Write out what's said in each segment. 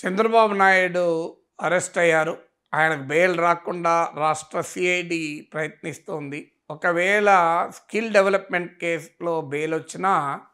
Chandrababu Naidu arrest అయ్యారు ఆయనకు bail రాకుండా రాష్ట్ర సిఐడి ప్రయత్నిస్తోంది ఒకవేళ స్కిల్ డెవలప్మెంట్ కేసులో బెయిల్ వచ్చినా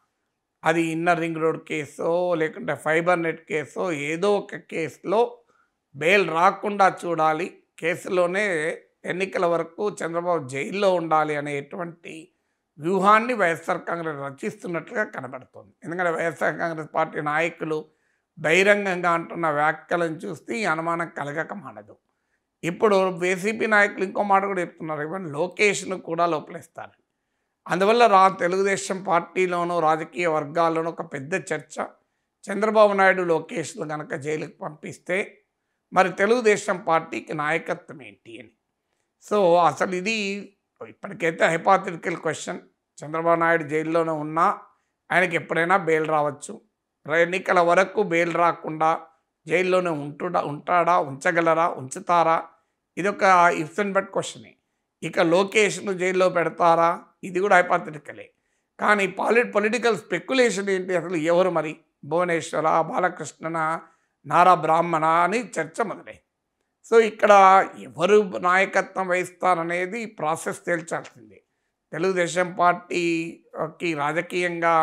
అది ఇన్నర్ రింగ్ రోడ్ కేసో లేకుంటే ఫైబర్ నెట్ కేసో ఏదో ఒక కేసులో బెయిల్ రాకుండా చూడాలి కేసులోనే ఎన్నికల వరకు చంద్రబాబు జైల్లో ఉండాలి అనేటువంటి వ్యూహాన్ని వైఎస్ఆర్ కాంగ్రెస్ రచిస్తున్నట్లుగా కనబడుతుంది ఎందుకంటే వైఎస్ఆర్ కాంగ్రెస్ పార్టీ నాయకులు బహిరంగంగా అంటున్న వ్యాఖ్యలను చూస్తే ఈ అనుమానం కలగక మానదు ఇప్పుడు వైసీపీ నాయకులు ఇంకో మాట కూడా చెప్తున్నారు ఈవెన్ లోకేష్ను కూడా లోపలేస్తారు అందువల్ల రా తెలుగుదేశం పార్టీలోనూ రాజకీయ వర్గాల్లోనూ ఒక పెద్ద చర్చ చంద్రబాబు నాయుడు లోకేష్ను కనుక జైలుకి పంపిస్తే మరి తెలుగుదేశం పార్టీకి నాయకత్వం ఏంటి అని సో అసలు ఇది ఇప్పటికైతే హైపాథిటికల్ క్వశ్చన్ చంద్రబాబు నాయుడు జైల్లోనే ఉన్నా ఆయనకి ఎప్పుడైనా బెయిల్ రావచ్చు ఎన్నికల వరకు బెయిల్ రాకుండా జైల్లోనే ఉంటుడా ఉంటాడా ఉంచగలరా ఉంచుతారా ఇది ఒక ఇఫ్స్ అండ్ బట్ క్వశ్చనే ఇక లోకేష్ను జైల్లో పెడతారా ఇది కూడా హైపాథెటికలే కానీ పాలి పొలిటికల్ స్పెక్యులేషన్ ఏంటి అసలు ఎవరు మరి భువనేశ్వర బాలకృష్ణన నారా బ్రాహ్మణ అని చర్చ మొదలై సో ఇక్కడ ఎవరు నాయకత్వం వహిస్తారనేది ప్రాసెస్ తేల్చాల్సిందే తెలుగుదేశం పార్టీకి రాజకీయంగా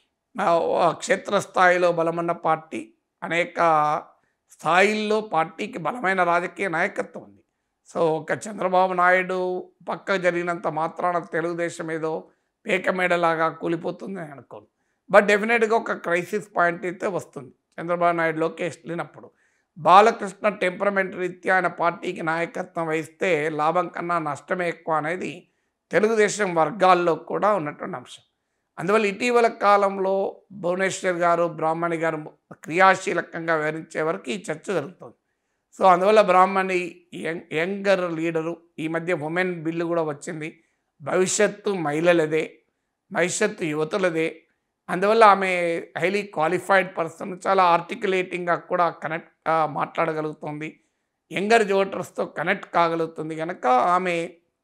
క్షేత్రస్థాయిలో బలమున్న పార్టీ అనేక స్థాయిల్లో పార్టీకి బలమైన రాజకీయ నాయకత్వం ఉంది సో ఒక చంద్రబాబు నాయుడు పక్క జరిగినంత మాత్రాన తెలుగుదేశం ఏదో పేకమేడలాగా కూలిపోతుందని అనుకోను బట్ డెఫినెట్గా ఒక క్రైసిస్ పాయింట్ అయితే వస్తుంది చంద్రబాబు నాయుడు లోకేష్ లేనప్పుడు బాలకృష్ణ టెంపరమెంట్ రీత్యా ఆయన పార్టీకి నాయకత్వం వహిస్తే లాభం కన్నా నష్టమే ఎక్కువ అనేది తెలుగుదేశం వర్గాల్లో కూడా ఉన్నటువంటి అంశం అందువల్ల ఇటీవల కాలంలో భువనేశ్వర్ గారు బ్రాహ్మణి గారు క్రియాశీలకంగా వివరించే వరకు ఈ చర్చ జరుగుతుంది సో అందువల్ల బ్రాహ్మణి యంగ్ యంగర్ లీడరు ఈ మధ్య ఉమెన్ బిల్లు కూడా వచ్చింది భవిష్యత్తు మహిళలదే భవిష్యత్తు యువతులదే అందువల్ల ఆమె హైలీ క్వాలిఫైడ్ పర్సన్ చాలా ఆర్టికులేటింగ్గా కూడా కనెక్ట్ మాట్లాడగలుగుతుంది యంగర్ ఓటర్స్తో కనెక్ట్ కాగలుగుతుంది కనుక ఆమె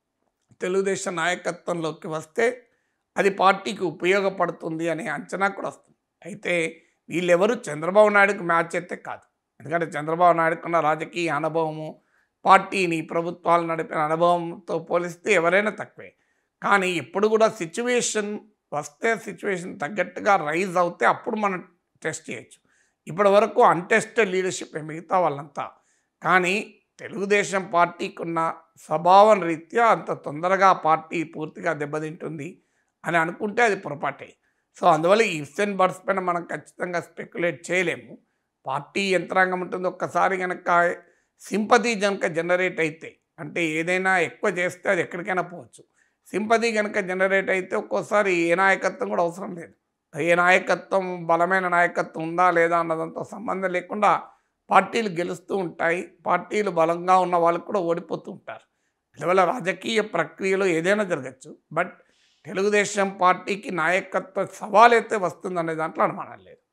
తెలుగుదేశం నాయకత్వంలోకి వస్తే అది పార్టీకి ఉపయోగపడుతుంది అనే అంచనా కూడా వస్తుంది అయితే వీళ్ళెవరు చంద్రబాబు నాయుడుకు మ్యాచ్ అయితే కాదు ఎందుకంటే చంద్రబాబు నాయుడుకున్న రాజకీయ అనుభవము పార్టీని ప్రభుత్వాలు నడిపిన అనుభవంతో పోలిస్తే ఎవరైనా తక్కువే కానీ ఎప్పుడు కూడా సిచ్యువేషన్ వస్తే సిచ్యువేషన్ తగ్గట్టుగా రైజ్ అవుతే అప్పుడు మనం టెస్ట్ చేయొచ్చు ఇప్పటి వరకు అన్టెస్టెడ్ లీడర్షిప్ మిగతా వాళ్ళంతా కానీ తెలుగుదేశం పార్టీకి ఉన్న స్వభావం రీత్యా అంత తొందరగా పార్టీ పూర్తిగా దెబ్బతింటుంది అని అనుకుంటే అది పొరపాటే సో అందువల్ల ఈ ఇఫ్స్ అండ్ బర్డ్స్ పైన మనం ఖచ్చితంగా స్పెక్యులేట్ చేయలేము పార్టీ యంత్రాంగం ఉంటుంది ఒక్కసారి కనుక సింపతి కనుక జనరేట్ అయితే అంటే ఏదైనా ఎక్కువ చేస్తే అది ఎక్కడికైనా పోవచ్చు సింపతి కనుక జనరేట్ అయితే ఒక్కోసారి ఏ నాయకత్వం కూడా అవసరం లేదు ఏ నాయకత్వం బలమైన నాయకత్వం ఉందా లేదా అన్నదంతో సంబంధం లేకుండా పార్టీలు గెలుస్తూ ఉంటాయి పార్టీలు బలంగా ఉన్న వాళ్ళు కూడా ఓడిపోతూ ఉంటారు అందువల్ల రాజకీయ ప్రక్రియలో ఏదైనా జరగచ్చు బట్ తెలుగుదేశం పార్టీకి నాయకత్వ సవాల్ అయితే వస్తుందనే దాంట్లో అనుమానం లేదు